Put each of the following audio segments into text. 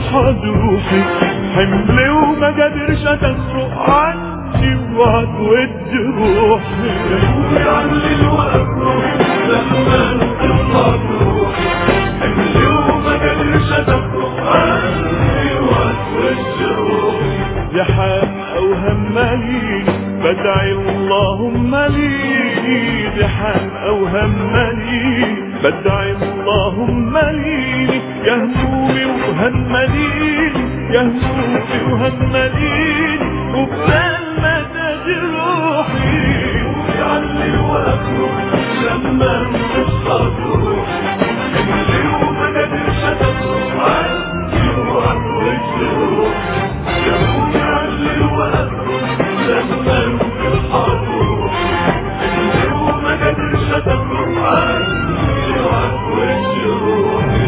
تصحى روحي حمل وما قادرش تفرق عني وهتود روحي ويعلل وأبروح لما تصحى روحي حمل وما قادرش تفرق عني وهتود روحي يا حمقى وهمالين بدعي اللهم لي يا حمقى وهمالين بدعي اللهم لي يا همومي وهمالين يا همومي وهمالين وبدل ما تجي روحي ويعلل وأبروح لما تصحى روحي حمل وما قادرش تفرق عني وهتود روحي يا ويعلل وأبروح لما تصحى روحي حمل وما قادرش تفرق عني وهتود روحي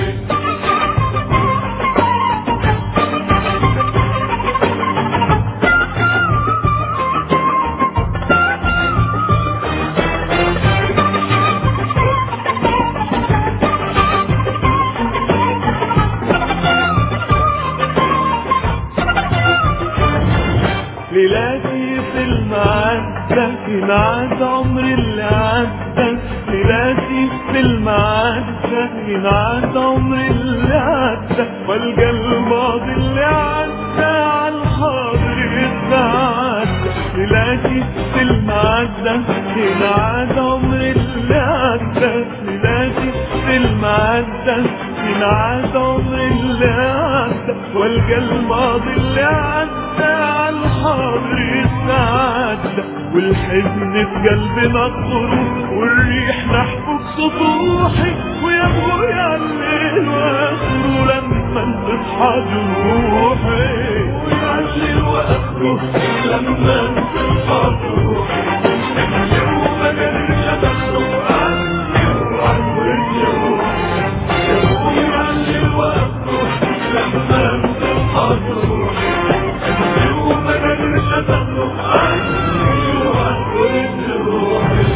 ليلاتي في المعدة في معاد عمري اللي عدى ليلاتي في المعدة في معاد عمري اللي عدى والقى الماضي اللي عدى على الحاضر يتعدى ليلاتي في المعدة في معاد عمري اللي عدى ليلاتي في المعدة في معاد عمري اللي عدى والقى الماضي اللي عدى على الحاضر يتعدى والحزن في قلبي مقهور والريح نحفك سطوحي ويا ابويا الليل واخره لما تصحى جروحي ويعلل وأخره لما تصحى روحي حمل وما قادرش تفرق عني وهتود روحي ويعلل وأخره لما تصحى روحي حمل وما قادرش تفرق عني وهتود روحي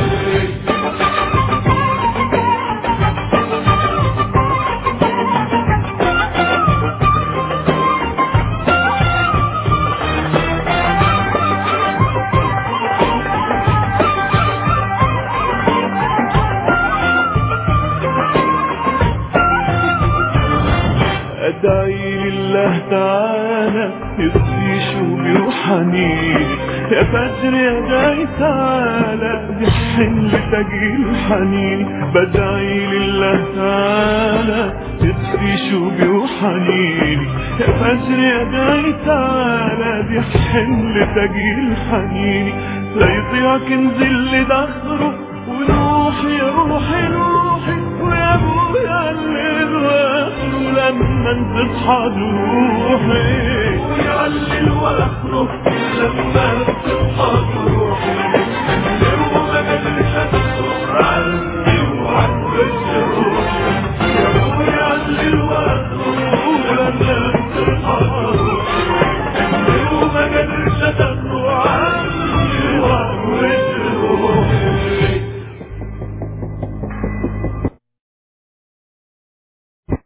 ادعي لله تعالى يصفي شوقي وحنيني يا فجر يا جاي تعالى بحن لتجيل حنيني بدعي لله تعالى يصفي شوقي وحنيني يا فجر يا جاي تعالى بحن لتجيل حنيني لا يضيع كنز اللي دخره ونوحي يا روحي روحي ويا ابويا الليل واخره لما تصحى روحي ويعلل وأخره لما تصحى روحي